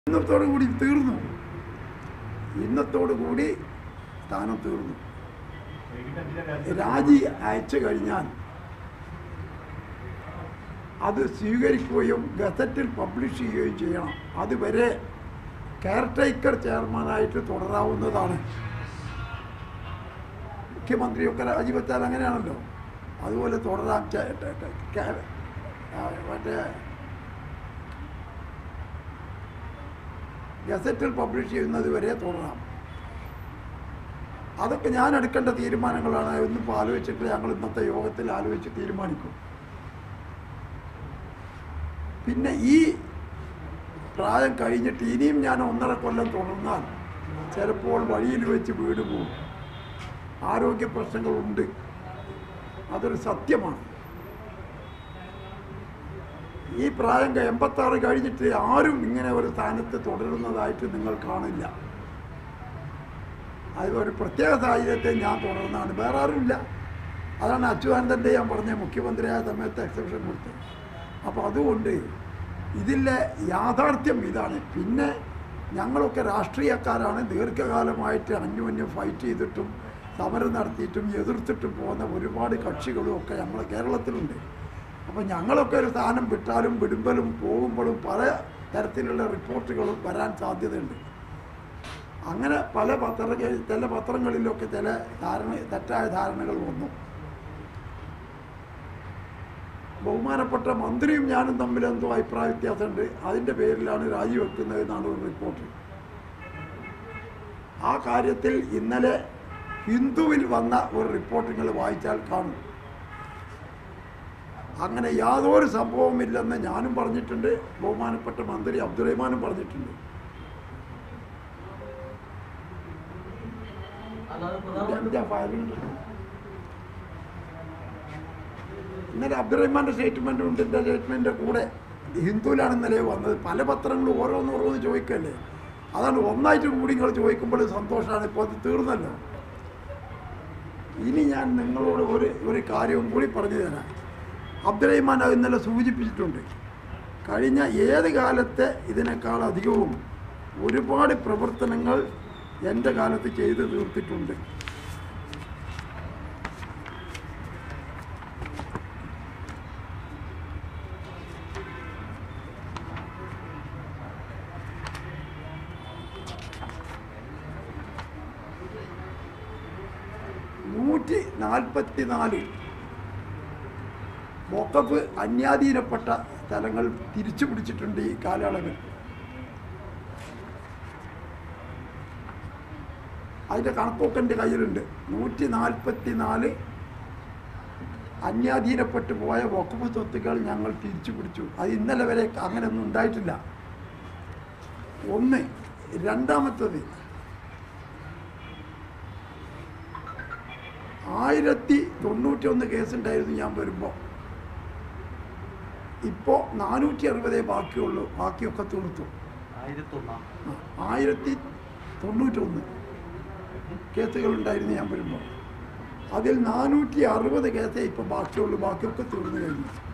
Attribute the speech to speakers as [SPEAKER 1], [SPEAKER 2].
[SPEAKER 1] ഇന്നത്തോടു കൂടി തീർന്നു ഇന്നത്തോടു കൂടി സ്ഥാനം തീർന്നു രാജി അയച്ചു കഴിഞ്ഞാൽ അത് സ്വീകരിക്കുകയും ഗസറ്റിൽ പബ്ലിഷ് ചെയ്യുകയും ചെയ്യണം അതുവരെ കെയർടേക്കർ ചെയർമാനായിട്ട് തുടരാവുന്നതാണ് മുഖ്യമന്ത്രിയൊക്കെ രാജിവെച്ചാൽ അങ്ങനെയാണല്ലോ അതുപോലെ തുടരാം ചെ- ടെ- ടെ- കെ- ആ, മറ്റേ ഗസറ്റിൽ പബ്ലിഷ് ചെയ്യുന്നത് വരെ തുടരാം അതൊക്കെ ഞാൻ എടുക്കേണ്ട തീരുമാനങ്ങളാണ് ഒന്നിപ്പോൾ ആലോചിച്ചിട്ട് ഞങ്ങൾ ഇന്നത്തെ യോഗത്തിൽ ആലോചിച്ച് തീരുമാനിക്കും പിന്നെ ഈ പ്രായം കഴിഞ്ഞിട്ട് ഇനിയും ഞാൻ ഒന്നര കൊല്ലം തുടർന്നാൽ ചിലപ്പോൾ വഴിയിൽ വെച്ച് വീട് പോകും ആരോഗ്യ പ്രശ്നങ്ങളുണ്ട് അതൊരു സത്യമാണ് ഈ പ്രായം ക- എൺപത്താറ് കഴിഞ്ഞിട്ട് ആരും ഇങ്ങനെ ഒരു സ്ഥാനത്ത് തുടരുന്നതായിട്ട് നിങ്ങൾ കാണില്ല അത് ഒരു പ്രത്യേക സാഹചര്യത്തെ ഞാൻ തുടർന്നാണ് വേറെ ആരുമില്ല അതാണ് അച്യുതാനന്ദൻ്റെ ഞാൻ പറഞ്ഞ മുഖ്യമന്ത്രിയായ സമയത്ത് എക്സെപ്ഷൻ കൊടുത്തത് അപ്പോൾ അതുകൊണ്ട് ഇതിലെ യാഥാർത്ഥ്യം ഇതാണ് പിന്നെ ഞങ്ങളൊക്കെ രാഷ്ട്രീയക്കാരാണ് ദീർഘകാലമായിട്ട് അന്യോന്യം ഫൈറ്റ് ചെയ്തിട്ടും സമരം നടത്തിയിട്ടും എതിർത്തിട്ടും പോകുന്ന ഒരുപാട് കക്ഷികളും ഒക്കെ നമ്മളെ കേരളത്തിലുണ്ട് അപ്പോൾ ഞങ്ങളൊക്കെ ഒരു സ്ഥാനം വിട്ടാലും വിടുമ്പലും പോകുമ്പോഴും പല തരത്തിലുള്ള റിപ്പോർട്ടുകളും വരാൻ സാധ്യതയുണ്ട് അങ്ങനെ പല പത്ര ചില പത്രങ്ങളിലൊക്കെ ചില ധാരണ തെറ്റായ ധാരണകൾ വന്നു ബഹുമാനപ്പെട്ട മന്ത്രിയും ഞാനും തമ്മിൽ എന്തോ അഭിപ്രായ വ്യത്യാസമുണ്ട് അതിൻ്റെ പേരിലാണ് രാജിവെക്കുന്നത് എന്നാണ് ഒരു റിപ്പോർട്ട് ആ കാര്യത്തിൽ ഇന്നലെ ഹിന്ദുവിൽ വന്ന ഒരു റിപ്പോർട്ട് നിങ്ങൾ വായിച്ചാൽ കാണും അങ്ങനെ യാതൊരു സംഭവമില്ലെന്ന് ഞാനും പറഞ്ഞിട്ടുണ്ട് ബഹുമാനപ്പെട്ട മന്ത്രി അബ്ദുറഹ്മാനും പറഞ്ഞിട്ടുണ്ട് എൻ്റെ ഫയലുണ്ട് ഇന്നലെ അബ്ദുറഹ്മാൻ്റെ സ്റ്റേറ്റ്മെൻ്റ് ഉണ്ട് എൻ്റെ സ്റ്റേറ്റ്മെൻറ്റിൻ്റെ കൂടെ ഹിന്ദുവിലാണ് ഇന്നലെ വന്നത് പല പത്രങ്ങളും ഓരോന്ന് ഓരോന്ന് ചോദിക്കല്ലേ അതാണ് ഒന്നായിട്ട് കൂടി നിങ്ങൾ ചോദിക്കുമ്പോൾ സന്തോഷമാണ് ഇപ്പോൾ അത് തീർന്നല്ലോ ഇനി ഞാൻ നിങ്ങളോട് ഒരു ഒരു കാര്യവും കൂടി പറഞ്ഞു തരാം അബ്ദുറഹ്മാൻ അത് ഇന്നലെ സൂചിപ്പിച്ചിട്ടുണ്ട് കഴിഞ്ഞ ഏത് കാലത്തെ ഇതിനേക്കാൾ അധികവും ഒരുപാട് പ്രവർത്തനങ്ങൾ എൻ്റെ കാലത്ത് ചെയ്തു തീർത്തിട്ടുണ്ട് നൂറ്റി നാൽപ്പത്തി നാല് വഖഫ് അന്യാധീനപ്പെട്ട സ്ഥലങ്ങൾ തിരിച്ചു പിടിച്ചിട്ടുണ്ട് ഈ കാലയളവിൽ അതിൻ്റെ കണക്കൊക്കെ എൻ്റെ കയ്യിലുണ്ട് നൂറ്റി നാൽപ്പത്തി നാല് അന്യാധീനപ്പെട്ടു പോയ വഖഫ് സ്വത്തുക്കൾ ഞങ്ങൾ തിരിച്ചു പിടിച്ചു അത് ഇന്നലെ വരെ അങ്ങനെയൊന്നും ഉണ്ടായിട്ടില്ല ഒന്ന് രണ്ടാമത്തത് ആയിരത്തി തൊണ്ണൂറ്റി ഒന്ന് കേസുണ്ടായിരുന്നു ഞാൻ വരുമ്പോൾ ഇപ്പോൾ നാനൂറ്റി അറുപതേ ബാക്കിയുള്ളൂ ബാക്കിയൊക്കെ തീർത്തു
[SPEAKER 2] ആയിരത്തൊന്നാം
[SPEAKER 1] ആ, ആയിരത്തി തൊണ്ണൂറ്റൊന്ന് കേസുകളുണ്ടായിരുന്നു ഞാൻ വരുമ്പോൾ അതിൽ നാനൂറ്റി അറുപത് കേസേ ഇപ്പോൾ ബാക്കിയുള്ളൂ ബാക്കിയൊക്കെ തീർന്നു കഴിഞ്ഞു